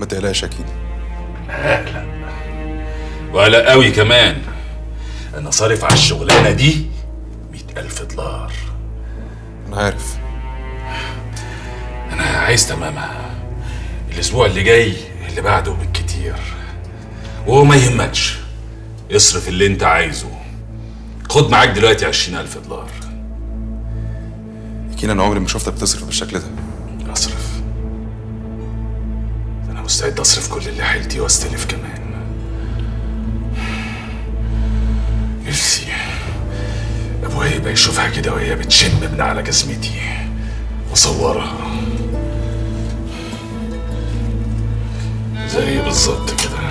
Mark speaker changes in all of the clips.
Speaker 1: ما تقلقش اكيد
Speaker 2: لا ولا قوي كمان انا صارف على الشغلانه دي مئة ألف دولار
Speaker 1: انا عارف
Speaker 2: انا عايز تمامها الاسبوع اللي جاي اللي بعده بالكتير وما يهمكش اصرف اللي انت عايزه خد معاك دلوقتي عشرين ألف دولار
Speaker 1: اكيد انا عمري ما شفتك بتصرف بالشكل ده
Speaker 2: اصرف انا مستعد اصرف كل اللي حيلتي واستلف كمان نفسي ابويا يبقى يشوفها كده وهي بتشم من على جزمتي وصورها زي بالظبط كده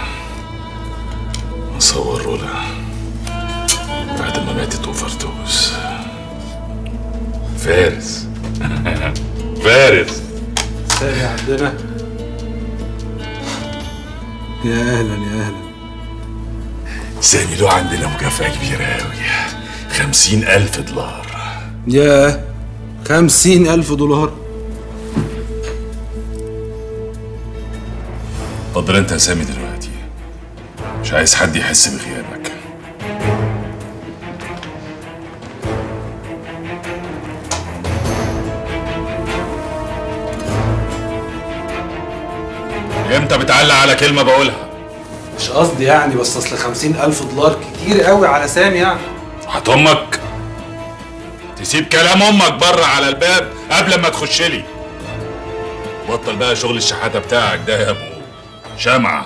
Speaker 2: اصور رولا بعد ما ماتت اوفر دوز فارس فارس
Speaker 3: سامي عندنا يا اهلا يا اهلا
Speaker 2: سامي له عندنا مكافأة كبيرة أوي خمسين ألف دولار
Speaker 3: يا خمسين ألف دولار
Speaker 2: اتفضل أنت يا سامي دلوقتي مش عايز حد يحس بغيابك امتى بتعلق على كلمة بقولها
Speaker 3: مش قصدي يعني بس أصل خمسين ألف دولار كتير قوي على سامي يعني
Speaker 2: هات امك تسيب كلام امك بره على الباب قبل ما تخش لي بطل بقى شغل الشحاته بتاعك ده يا ابو شمعه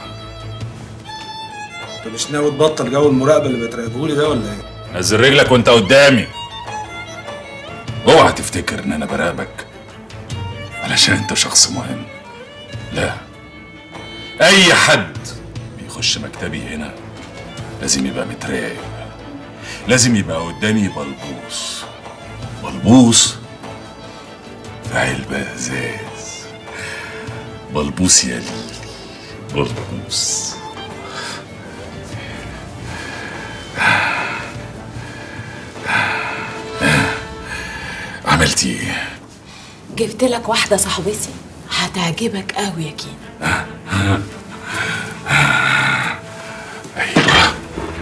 Speaker 3: أنت مش ناوي تبطل جو المراقبة اللي بتراقبهولي ده ولا إيه؟
Speaker 2: نزل رجلك وانت قدامي اوعى تفتكر ان انا براقبك علشان انت شخص مهم لا اي حد بيخش مكتبي هنا لازم يبقى متراقب لازم يبقى قدامي بلبوس بلبوس في علبة ازاز بلبوس يا ليلي بلبوس عملتي ايه؟
Speaker 4: جبت لك واحدة صاحبتي هتعجبك قوي يا كينا
Speaker 2: ايوه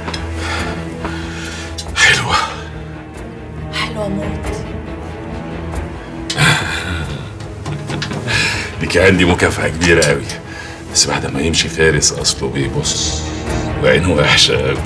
Speaker 2: حلوة
Speaker 4: حلوة موت
Speaker 2: ليكي عندي مكافأة كبيرة قوي بس بعد ما يمشي فارس اصله بيبص وعينه وحشة قوي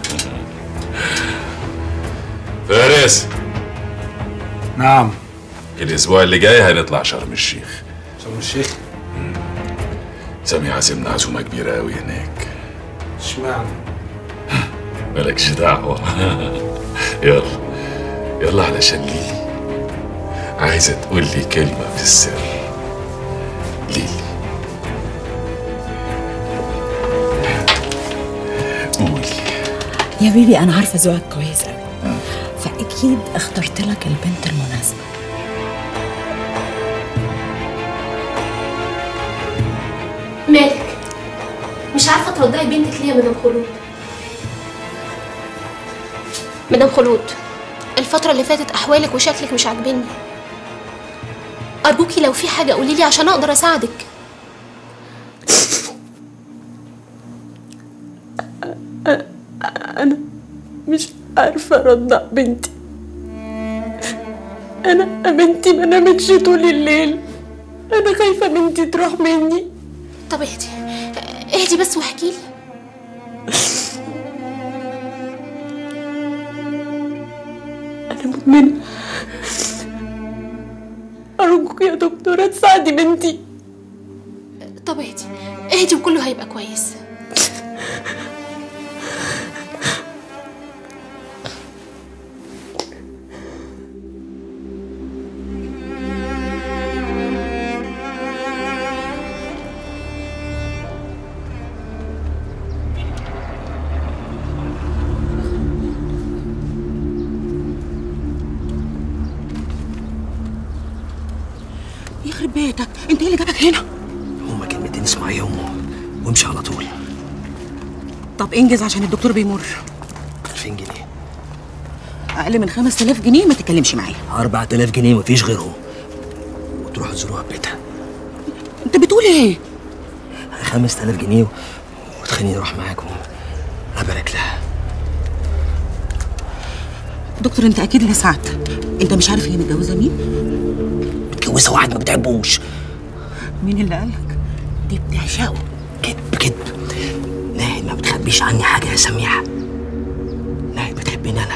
Speaker 2: فارس
Speaker 3: نعم
Speaker 2: الاسبوع اللي جاي هنطلع شرم الشيخ
Speaker 3: شرم الشيخ
Speaker 2: سامي عازمنا عزومة كبيرة قوي هناك
Speaker 3: اشمعنى؟
Speaker 2: مالكش دعوة يلا يلا علشان ليلي عايزة تقول لي كلمة في السر ليلي قولي
Speaker 4: يا بيبي أنا عارفة ذوقك كويس قوي فأكيد اخترت لك البنت المناسبة
Speaker 5: مالك مش عارفه ترضعي بنتك ليه يا مدام خلود مدام خلود الفترة اللي فاتت أحوالك وشكلك مش عاجبني أرجوكي لو في حاجة قوليلي عشان أقدر أساعدك
Speaker 6: أنا مش عارفة أرضع بنتي أنا بنتي ما نامتش طول الليل أنا خايفة بنتي تروح مني
Speaker 5: طب اهدي اهدي بس واحكيلي
Speaker 6: أنا مؤمنة أرجوك يا دكتورة تساعدي بنتي
Speaker 5: طب اهدي اهدي وكله هيبقى كويس
Speaker 7: يخرب بيتك انت ايه اللي جابك هنا
Speaker 8: هما كلمتين اسمعيهم وامشي على طول
Speaker 7: طب انجز عشان الدكتور بيمر
Speaker 8: 2000 جنيه
Speaker 7: اقل من 5000 جنيه ما تتكلمش معايا
Speaker 8: 4000 جنيه مفيش غيرهم وتروحوا تزوروها في بيتها
Speaker 7: انت بتقول ايه
Speaker 8: 5000 جنيه وتخليني اروح معاكم ابارك لها
Speaker 7: دكتور انت اكيد اللي ساعدت انت مش عارف هي متجوزه مين
Speaker 8: متجوزه واحد ما بتحبوش
Speaker 7: مين اللي قالك
Speaker 8: دي بتعشقه كذب كذب ناهد ما بتخبيش عني حاجه يا سميحه ناهد بتحبني انا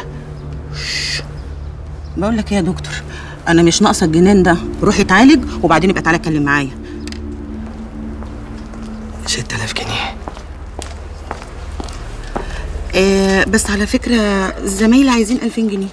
Speaker 7: بقول لك ايه يا دكتور انا مش ناقصه الجنان ده روح اتعالج وبعدين يبقى تعالى اتكلم معايا
Speaker 8: 6000 جنيه
Speaker 7: آه بس على فكره زمايلي عايزين 2000 جنيه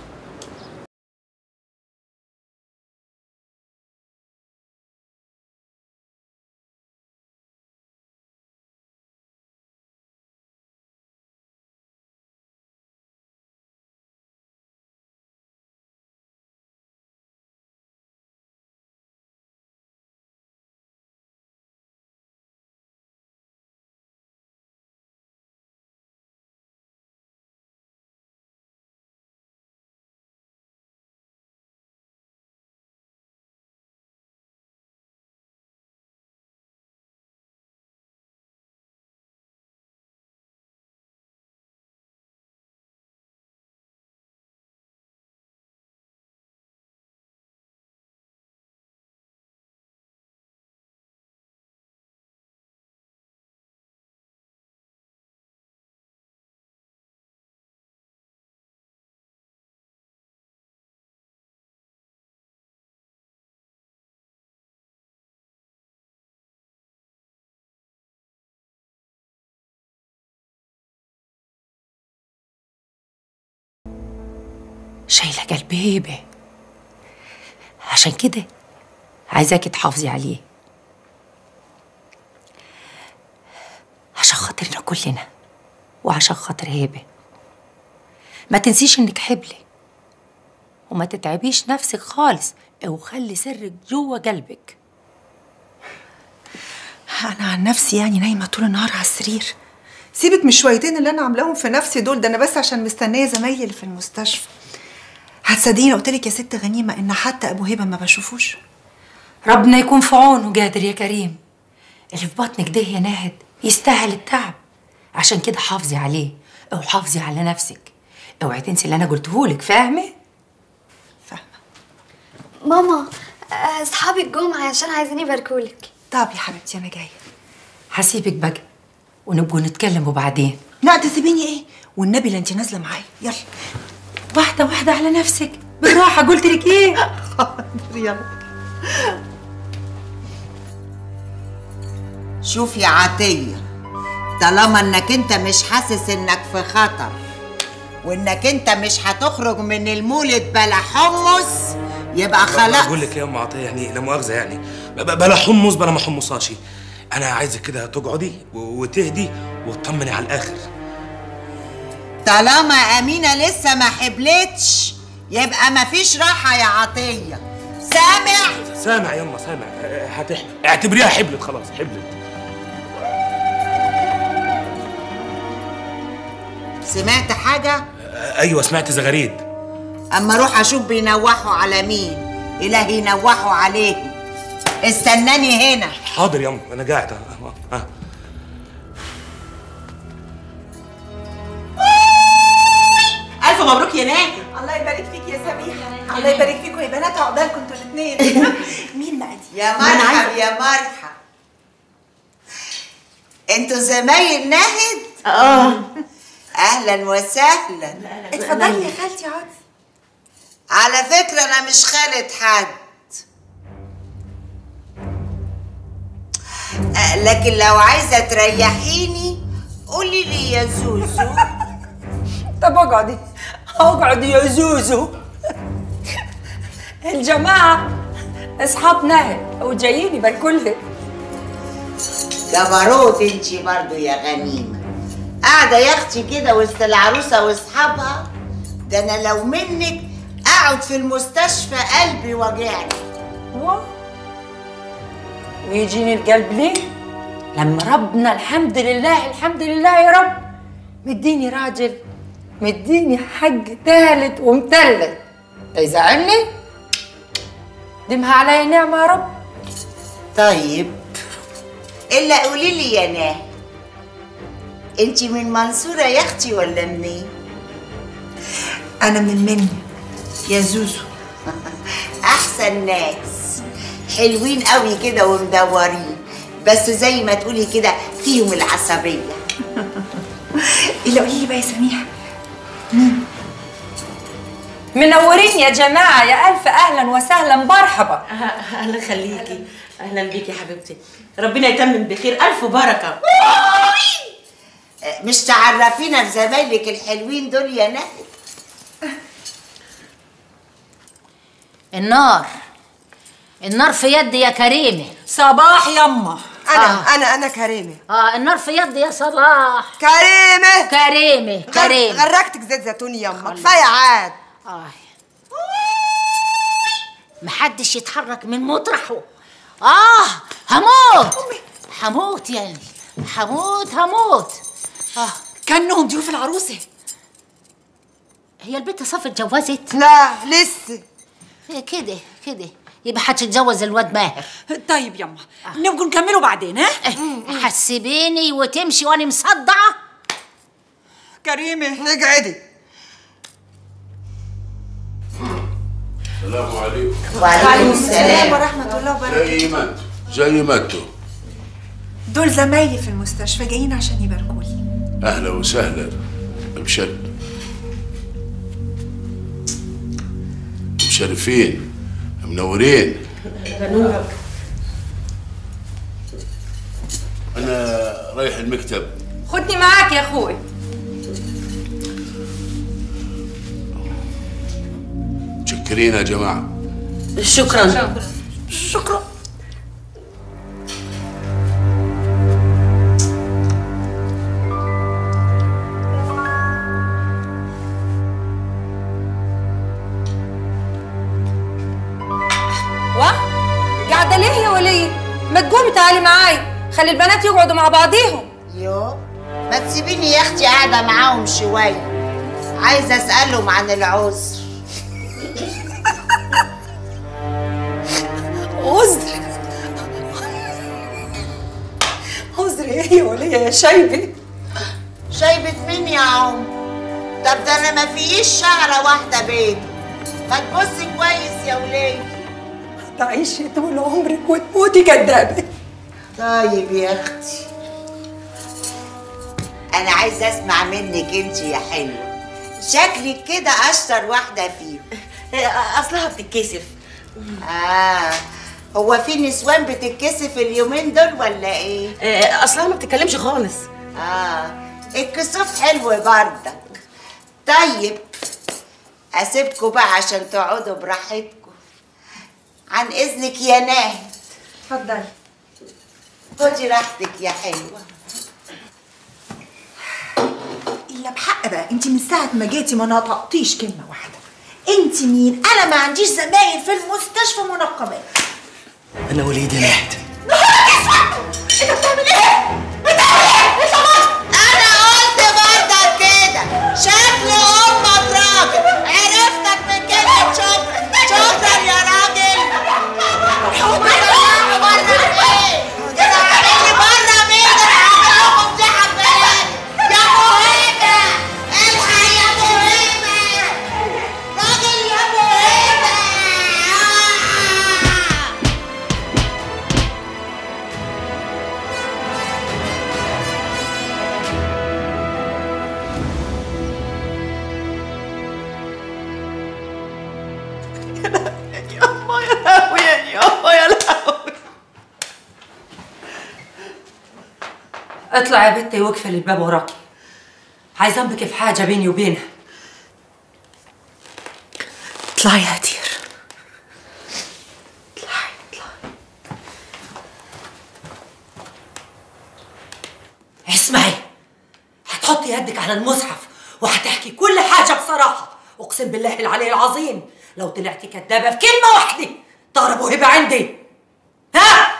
Speaker 4: شايلة قلب هيبة عشان كده عايزاكي تحافظي عليه عشان خاطرنا كلنا وعشان خاطر هيبة ما تنسيش انك حبلة وما تتعبيش نفسك خالص وخلي سرك جوه قلبك
Speaker 9: انا عن نفسي يعني نايمه طول النهار على السرير سيبك من الشويتين اللي انا عاملاهم في نفسي دول ده انا بس عشان مستنيه زمايلي اللي في المستشفى هتصدقيني قلت لك يا ست غنيمه ان حتى ابو هبه ما بشوفوش
Speaker 4: ربنا يكون في عونه قادر يا كريم اللي في بطنك ده يا ناهد يستاهل التعب عشان كده حافظي عليه او حافظي على نفسك اوعي تنسي اللي انا قلتهولك فاهمه
Speaker 5: ماما آه، اصحابي الجمعة عشان عايزين يباركولك
Speaker 9: طب يا حبيبتي انا جايه
Speaker 4: هسيبك بقى ونبقوا نتكلم وبعدين
Speaker 9: لا تسيبيني ايه والنبي لا انت نازله معايا يلا
Speaker 4: واحده واحده على نفسك بالراحه قلت لك ايه
Speaker 9: يلا
Speaker 10: شوف يا عطية طالما انك انت مش حاسس انك في خطر وانك انت مش هتخرج من المولد بلا حمص يبقى خلاص
Speaker 8: بقول لك يا ام عطيه يعني لا مؤاخذه يعني ب- ب- بلا حمص بلا ما حمصاش انا عايزك كده تقعدي و- وتهدي وتطمني على الاخر
Speaker 10: طالما أمينة لسه ما حبلتش يبقى مفيش راحة يا عطية سامع؟
Speaker 8: سامع يا امه سامع أه، هتحمل اعتبريها حبلت خلاص حبلت
Speaker 10: سمعت حاجة؟
Speaker 8: أه، ايوه سمعت زغاريد
Speaker 10: أما أروح أشوف بينوحوا على مين إلهي ينوحوا عليه استناني هنا
Speaker 8: حاضر يا امه انا قاعد أه، أه، أه.
Speaker 9: الف مبروك يا ناهي الله يبارك فيك يا سميحه الله يبارك فيكم يا بنات عقبالكم انتوا الاثنين مين بقى دي
Speaker 10: يا مرحب يا مرحب انتوا زمايل نهد؟ اه اهلا وسهلا
Speaker 9: اتفضلي يا خالتي اقعدي
Speaker 10: على فكرة أنا مش خالة حد أه، لكن لو عايزة تريحيني قولي لي يا زوزو
Speaker 6: طب اقعدي اقعدي يا زوزو الجماعة اصحاب نهر وجايين يباركولك
Speaker 10: جبروت انتي برضو يا غنيمة قاعدة يا اختي كده وسط العروسة واصحابها ده انا لو منك اقعد في المستشفى قلبي وجعني
Speaker 4: ويجيني القلب ليه؟ لما ربنا الحمد لله الحمد لله يا رب مديني راجل مديني حق تالت ومتلت يزعلني؟ دمها عليا نعمة يا رب
Speaker 10: طيب الا قولي لي يا ناه انت من منصوره يا اختي ولا منين
Speaker 9: انا من مني يا زوزو
Speaker 10: احسن ناس حلوين قوي كده ومدورين بس زي ما تقولي كده فيهم العصبيه
Speaker 9: الا قولي لي بقى يا سميحه
Speaker 4: منورين يا جماعة يا ألف أهلا وسهلا مرحبا
Speaker 11: الله يخليكي اهلا بيكي يا حبيبتي ربنا يتمم بخير الف بركه
Speaker 10: مش تعرفينا بزمايلك الحلوين دول يا ناه
Speaker 12: النار النار في يدي يا كريمة
Speaker 4: صباح يما
Speaker 13: انا
Speaker 12: آه.
Speaker 13: انا انا كريمه
Speaker 12: اه النار في يدي يا صباح
Speaker 13: كريمه
Speaker 12: كريمة كريمة
Speaker 13: غرقتك زيت زيتون يما كفايه عاد
Speaker 12: آه. محدش يتحرك من مطرحه اه هموت هموت يعني هموت هموت اه
Speaker 4: كانهم ضيوف العروسة
Speaker 12: هي البنت صف اتجوزت
Speaker 13: لا لسه
Speaker 12: إيه كده كده يبقى هتتجوز الواد ماهر
Speaker 4: طيب يما نبقوا نكملوا بعدين ها
Speaker 12: حسبيني وتمشي وانا مصدعه
Speaker 13: كريمه اقعدي
Speaker 14: السلام عليكم
Speaker 10: وعليكم السلام
Speaker 9: ورحمه الله وبركاته
Speaker 14: زي ما انتم زي ما انتم
Speaker 9: دول زمايلي في المستشفى جايين عشان يباركوا لي
Speaker 14: اهلا وسهلا مشر مشرفين منورين انا رايح المكتب
Speaker 4: خدني معاك يا أخوي
Speaker 14: متشكرين يا جماعه
Speaker 11: شكرا
Speaker 4: شكرا واه قاعدة ليه يا ولية؟ ما تقومي تعالي معاي خلي البنات يقعدوا مع بعضيهم
Speaker 10: يو ما تسيبيني يا اختي قاعده معاهم شويه عايزه اسالهم عن العذر
Speaker 4: عذر عذر ايه يا ولية يا شايبة؟
Speaker 10: شايبة مين يا عم طب ده انا ما فيش شعره واحده بيض ما تبصي كويس يا وليه
Speaker 4: تعيشي طول عمرك وتموتي كدابة
Speaker 10: طيب يا اختي انا عايزه اسمع منك انت يا حلوه شكلك كده اشطر واحده فيهم
Speaker 11: اصلها بتتكسف
Speaker 10: اه هو في نسوان بتتكسف اليومين دول ولا ايه
Speaker 11: آه، اصلها ما بتتكلمش خالص
Speaker 10: اه الكسوف حلو بردك طيب اسيبكم بقى عشان تقعدوا براحتكم عن اذنك يا ناهد
Speaker 9: اتفضلي
Speaker 10: خدي راحتك يا حلوه
Speaker 9: الا بحق بقى انت من ساعه ما جيتي ما نطقتيش كلمه واحده انت مين انا ما عنديش زمايل في المستشفى منقبات
Speaker 8: انا وليد ناهد
Speaker 9: انت بتعمل ايه
Speaker 10: انا قلت برضك كده شكل امك راجل عرفتك من كلمه شكرا شكرا يا راجل بره ايه كده عاملني بره مين انا هعمل لكم فضيحه في بلادي يا مهيبه الحق يا مهيبه راجل يا مهيبه
Speaker 13: يما يا لهوي يا يما يا لهوي
Speaker 4: اطلع يا بنتي واقفل الباب وراكي عايزه انبك في حاجه بيني وبينها اطلعي يا هدير اطلعي اطلعي اسمعي هتحطي يدك على المصحف وهتحكي كل حاجه بصراحه اقسم بالله العلي العظيم لو طلعتي كدابه في كلمه واحده طار ابو هبه عندي ها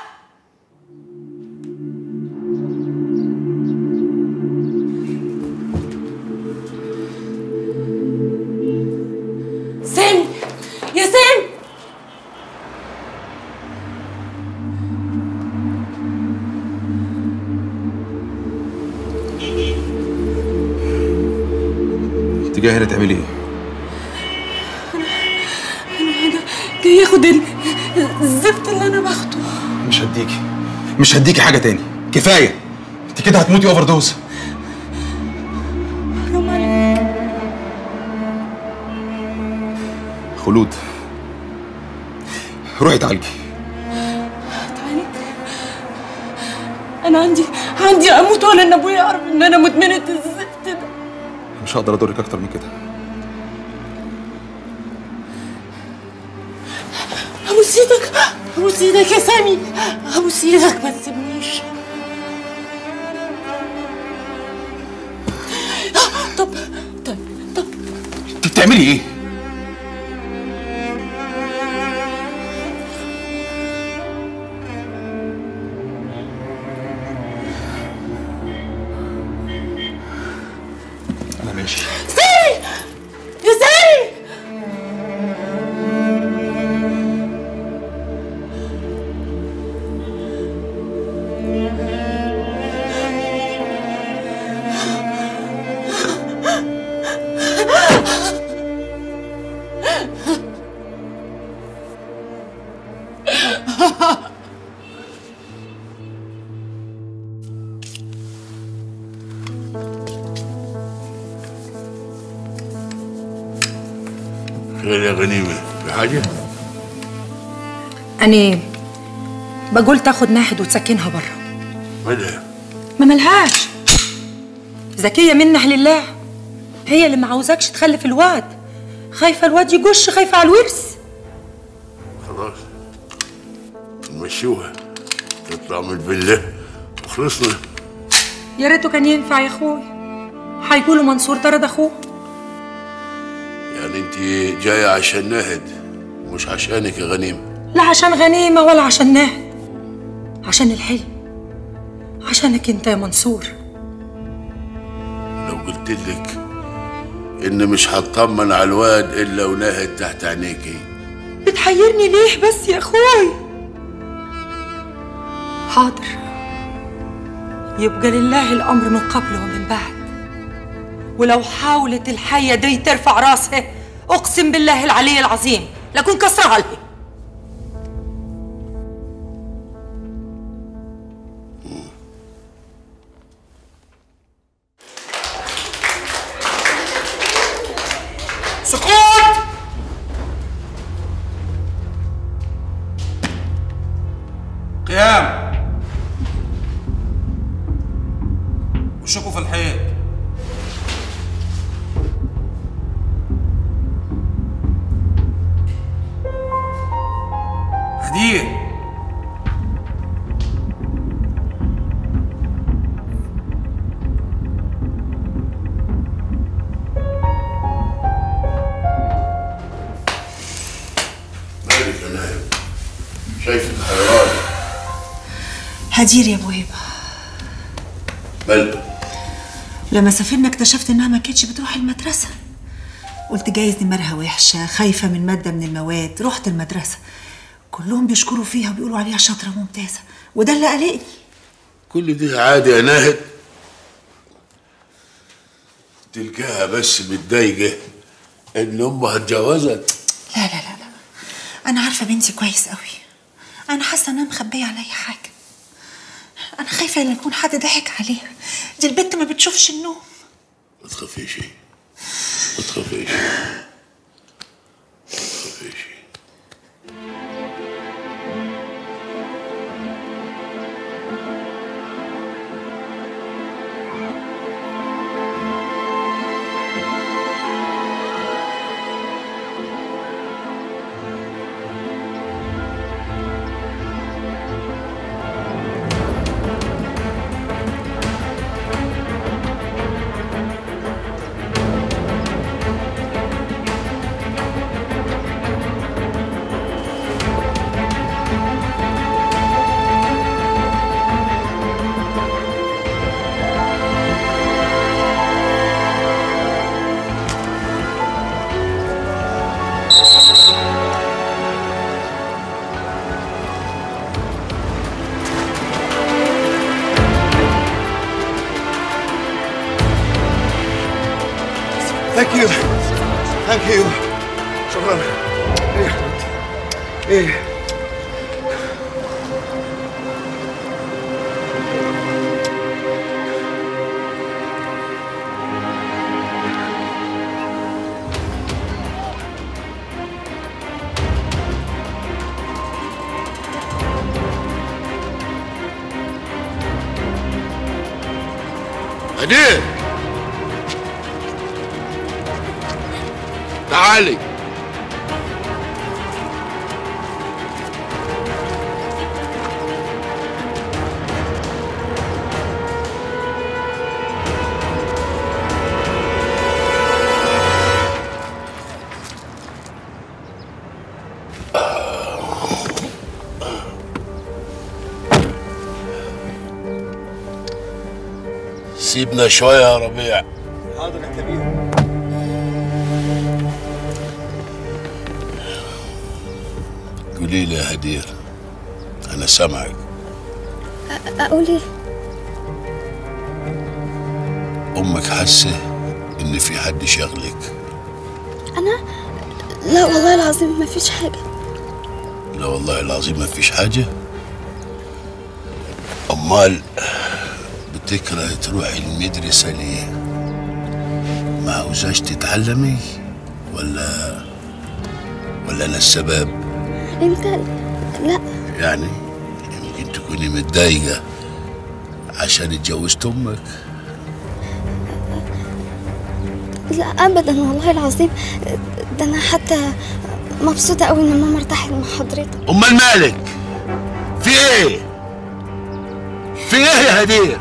Speaker 4: سن يا سن
Speaker 1: انت جايه هنا تعملي ايه؟
Speaker 6: انا جاي اخد ال- الزفت اللي انا باخده
Speaker 1: مش هديكي مش هديكي حاجه تاني كفايه انت كده هتموتي اوفر دوز
Speaker 6: حرام عليك
Speaker 1: خلود روحي اتعالجي
Speaker 6: تعالي انا عندي عندي اموت ولا ان ابويا يعرف ان انا مدمنه الزفت ده
Speaker 1: مش هقدر اضرك اكتر من كده
Speaker 6: ابوس ايدك ابوس ايدك يا سامي ابوس ايدك ما تسيبنيش طب طب طب
Speaker 1: انت بتعملي ايه؟ انا ماشي
Speaker 6: سامي يا سامي
Speaker 14: خير يا غنيمة في حاجة؟
Speaker 4: أنا بقول تاخد ناحد وتسكنها برا
Speaker 14: مالها؟
Speaker 4: ما ملهاش ذكية منها لله هي اللي ما عاوزاكش تخلف الواد خايفة الواد يجش خايفة على الورث
Speaker 14: خلاص نمشوها تطلع من الفيلا وخلصنا
Speaker 4: يا ريته كان ينفع يا اخوي هيقولوا منصور طرد اخوه
Speaker 14: يعني انت جاية عشان نهد مش عشانك يا غنيمة
Speaker 4: لا عشان غنيمة ولا عشان نهد عشان الحلم عشانك انت يا منصور
Speaker 14: لو قلت لك ان مش هطمن على الواد الا ونهد تحت عينيكي
Speaker 4: بتحيرني ليه بس يا اخوي حاضر يبقى لله الامر من قبل ومن بعد ولو حاولت الحية دي ترفع راسها اقسم بالله العلي العظيم لكن كسرها لها
Speaker 8: سكوت قيام وشكوا في الحيط هديه
Speaker 14: مالك يا نايم شايفك حيران
Speaker 9: هدير يا ابو هبه
Speaker 14: مالك
Speaker 9: لما سافرنا اكتشفت انها ما كانتش بتروح المدرسه قلت جايز دماغها وحشه خايفه من ماده من المواد رحت المدرسه كلهم بيشكروا فيها وبيقولوا عليها شاطره ممتازه وده اللي قلقني
Speaker 14: كل دي عادي يا ناهد تلقاها بس متضايقة ان امها اتجوزت
Speaker 9: لا لا لا لا انا عارفه بنتي كويس قوي انا حاسه انها مخبيه عليا حاجه انا خايفه ان يكون حد ضحك عليها دي البنت ما بتشوفش النوم
Speaker 14: ما تخافيش ما تخافيش ما تخافيش
Speaker 1: ثانك يو ثانك يو شكرا ايه يا حبيبتي ايه
Speaker 14: هدير تعالي سيبنا شوية يا ربيع
Speaker 1: حاضر يا كبير
Speaker 14: قولي لي يا هدير أنا سامعك
Speaker 15: اقول ايه
Speaker 14: أمك حاسة إن في حد شغلك
Speaker 15: انا لا والله العظيم ما فيش حاجه
Speaker 14: لا والله العظيم ما فيش حاجة أمال بتكره تروحي المدرسة ليه؟ ما عاوزاش تتعلمي ولا ولا أنا السبب؟
Speaker 15: انت لا
Speaker 14: يعني يمكن تكوني متضايقة عشان اتجوزت أمك
Speaker 15: لا ابدا والله العظيم ده انا حتى مبسوطه قوي ان ماما ارتاحت مع حضرتك
Speaker 14: أمال مالك؟ في إيه؟ في إيه يا هدير؟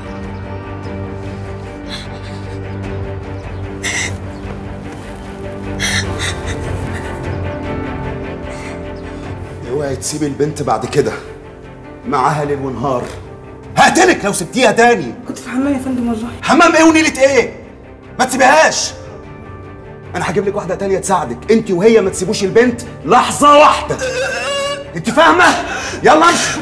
Speaker 1: اوعي تسيبي البنت بعد كده معاها ليل ونهار هقتلك لو سبتيها تاني
Speaker 16: كنت في حمام يا فندم والله
Speaker 1: حمام ايه ونيلة ايه؟ ما تسيبيهاش انا هجيب لك واحدة تانية تساعدك انت وهي ما تسيبوش البنت لحظة واحدة انت فاهمة؟ يلا امشي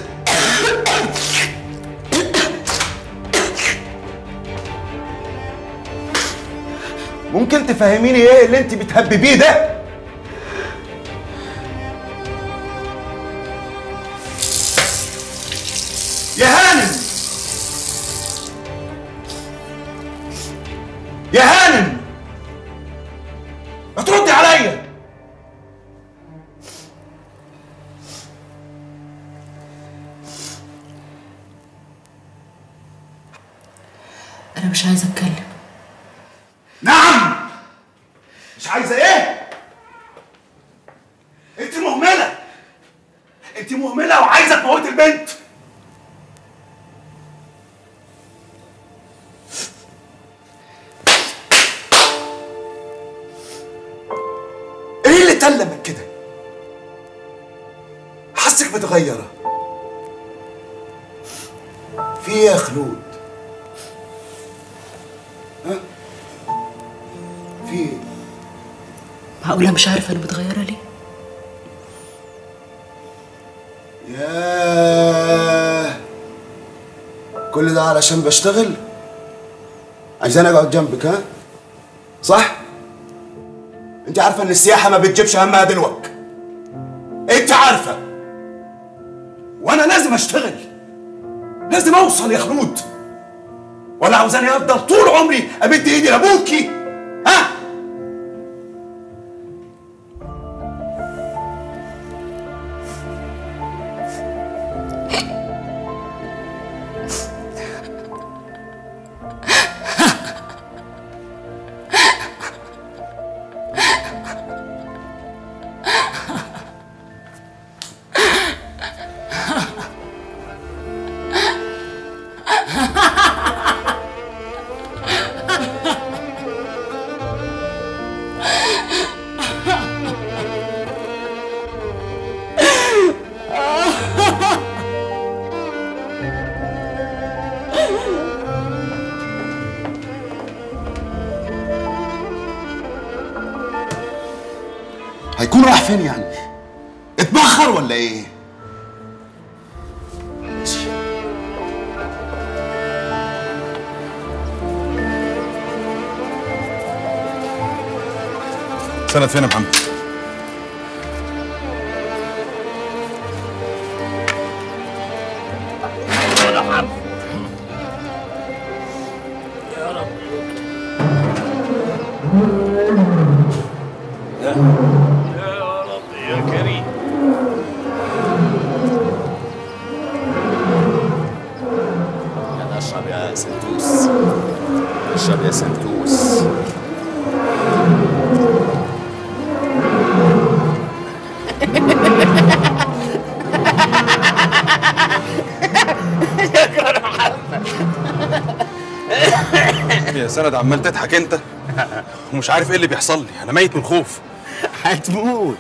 Speaker 1: ممكن تفهميني ايه اللي انت بتهببيه ده؟ يا هانم يا هانم ما تردي عليا
Speaker 6: انا مش عايزه اتكلم
Speaker 1: نعم مش عايزه ايه انت مهمله انت مهمله وعايزه تموتي البنت ايه اللي تلمك كده حاسك متغيره في ايه يا خلود ها في ايه
Speaker 6: معقوله مش عارفه انا متغيره ليه
Speaker 1: ياه كل ده علشان بشتغل عايزاني اقعد جنبك ها صح انت عارفه ان السياحه ما بتجيبش همها دلوقتي انت عارفه وانا لازم اشتغل لازم اوصل يا خلود ولا عاوزاني افضل طول عمري امد ايدي لابوكي ها هيكون راح فين يعني اتبخر ولا ايه
Speaker 16: سند فين يا محمد
Speaker 14: يا كريم
Speaker 17: يلا اشرب يا سنتوس اشرب يا سنتوس
Speaker 16: يا سند عمال تضحك انت ومش عارف ايه اللي بيحصل لي انا ميت من الخوف
Speaker 17: هتموت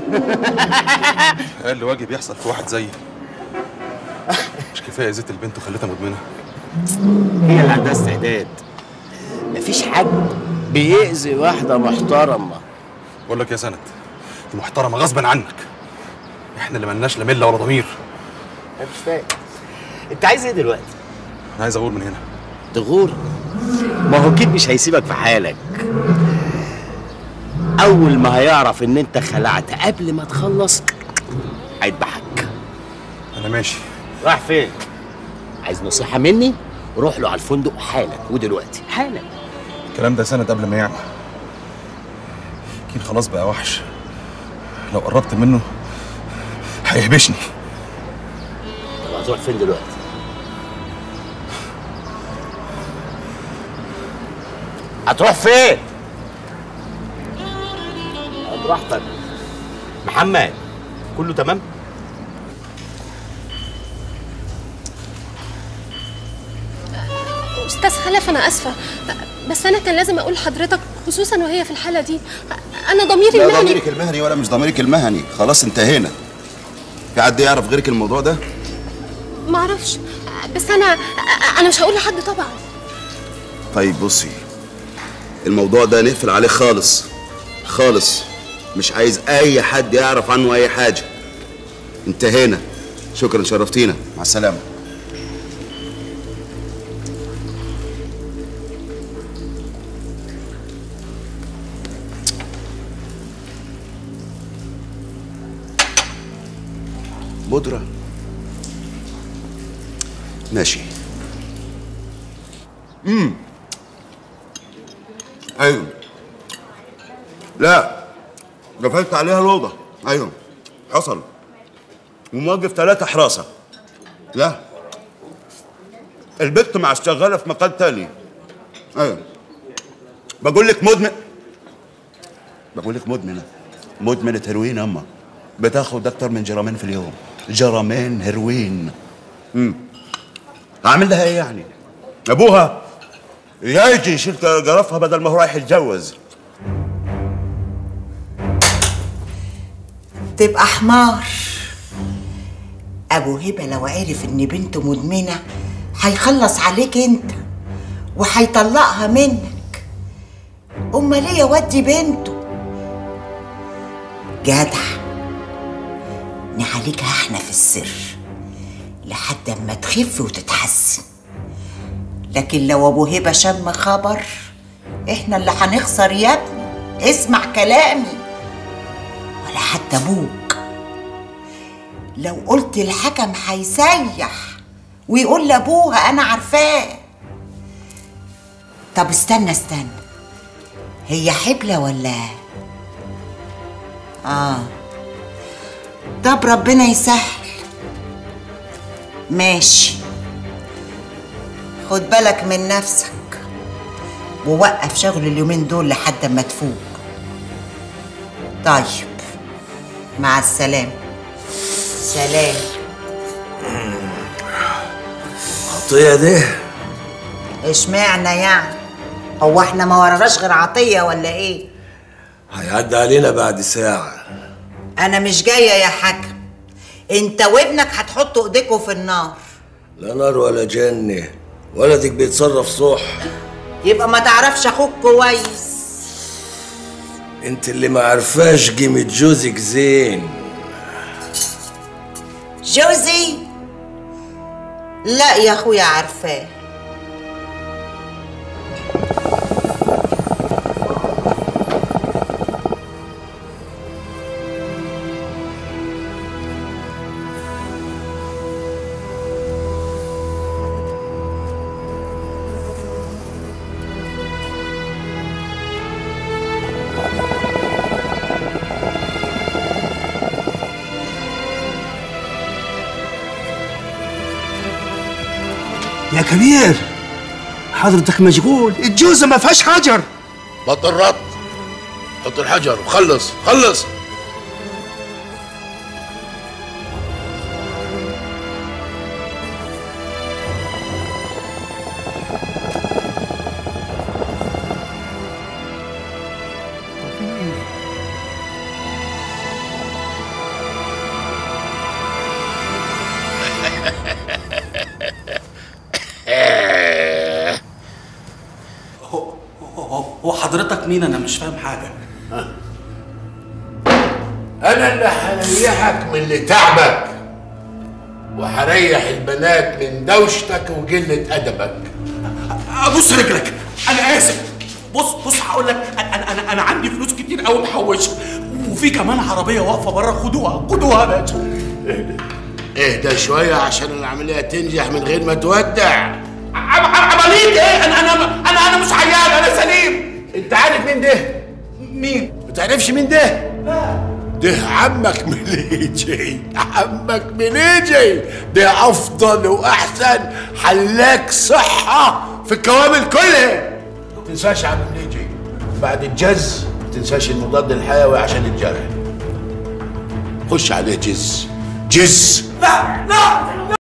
Speaker 16: اقل واجب يحصل في واحد زيي مش كفايه زيت البنت وخليتها مدمنه
Speaker 17: هي اللي عندها استعداد مفيش حد بيأذي واحدة محترمة
Speaker 16: بقول لك يا سند دي محترمه غصبا عنك احنا اللي ملناش لا مله ولا ضمير
Speaker 17: انا مش فاهم انت عايز ايه دلوقتي؟
Speaker 16: انا عايز اقول من هنا
Speaker 17: تغور ما هو اكيد مش هيسيبك في حالك اول ما هيعرف ان انت خلعت قبل ما تخلص هيذبحك
Speaker 16: انا ماشي
Speaker 17: راح فين عايز نصيحه مني روح له على الفندق حالا ودلوقتي حالا
Speaker 16: الكلام ده سند قبل ما يعمل اكيد خلاص بقى وحش لو قربت منه هيهبشني
Speaker 17: طب هتروح فين دلوقتي هتروح فين خد راحتك محمد كله تمام
Speaker 5: استاذ خلف انا اسفه بس انا كان لازم اقول لحضرتك خصوصا وهي في الحاله دي انا ضميري
Speaker 1: لا
Speaker 5: المهني
Speaker 1: ضميرك المهني ولا مش ضميرك المهني خلاص انتهينا في حد يعرف غيرك الموضوع ده
Speaker 5: ما اعرفش بس انا انا مش هقول لحد طبعا
Speaker 1: طيب بصي الموضوع ده نقفل عليه خالص خالص مش عايز اي حد يعرف عنه اي حاجه انتهينا شكرا شرفتينا مع السلامه بودرة ماشي امم ايوه لا قفلت عليها الأوضة ايوه حصل وموقف ثلاثة حراسة لا البت مع الشغالة في مكان تاني ايوه بقول لك مدمن بقول لك مدمنة مدمنة هيروين أما بتاخد أكتر من جرامين في اليوم جرامين هيروين امم أعمل لها إيه يعني؟ أبوها يجي يشيل جرافها بدل ما هو رايح يتجوز
Speaker 10: تبقى حمار ابو هبه لو عرف ان بنته مدمنه هيخلص عليك انت وهيطلقها منك امال ليه يودي بنته جدع نعالجها احنا في السر لحد اما تخف وتتحسن لكن لو ابو هبه شم خبر احنا اللي هنخسر يا ابني اسمع كلامي ولا حتى ابوك لو قلت الحكم هيسيح ويقول لابوها انا عارفاه طب استنى استنى هي حبلة ولا اه طب ربنا يسهل ماشي خد بالك من نفسك ووقف شغل اليومين دول لحد ما تفوق طيب مع السلامة سلام
Speaker 18: عطية دي
Speaker 10: اشمعنى يعني هو احنا ما وراناش غير عطية ولا ايه
Speaker 18: هيعدي علينا بعد ساعة
Speaker 10: انا مش جاية يا حكم انت وابنك هتحطوا ايديكوا في النار
Speaker 18: لا نار ولا جنة ولدك بيتصرف صح
Speaker 10: يبقى ما تعرفش اخوك كويس
Speaker 18: انت اللي ما عرفاش قيمة جوزك زين
Speaker 10: جوزي لا يا اخويا عارفاه
Speaker 1: يا كبير حضرتك مشغول الجوزة ما فيهاش حجر
Speaker 14: بطل رط حط الحجر وخلص خلص
Speaker 3: هو هو- هو حضرتك مين انا مش فاهم حاجه
Speaker 14: انا اللي هريحك من اللي تعبك وهريح البنات من دوشتك وقلة ادبك
Speaker 3: ابوس رجلك انا اسف بص بص هقول لك انا انا انا عندي فلوس كتير قوي محوشها وفي كمان عربيه واقفه بره خدوها خدوها يا باشا
Speaker 14: اهدى شوية عشان العملية تنجح من غير ما تودع
Speaker 3: عمليه ايه انا انا انا انا مش عيان انا سليم
Speaker 14: انت عارف مين ده؟
Speaker 3: مين؟
Speaker 14: ما تعرفش مين ده؟ ده عمك مليجي عمك مليجي ده افضل واحسن حلاك صحة في الكوامل كلها ما تنساش يا عم مليجي بعد الجز ما تنساش المضاد الحيوي عشان الجرح خش عليه جز جز
Speaker 3: لا لا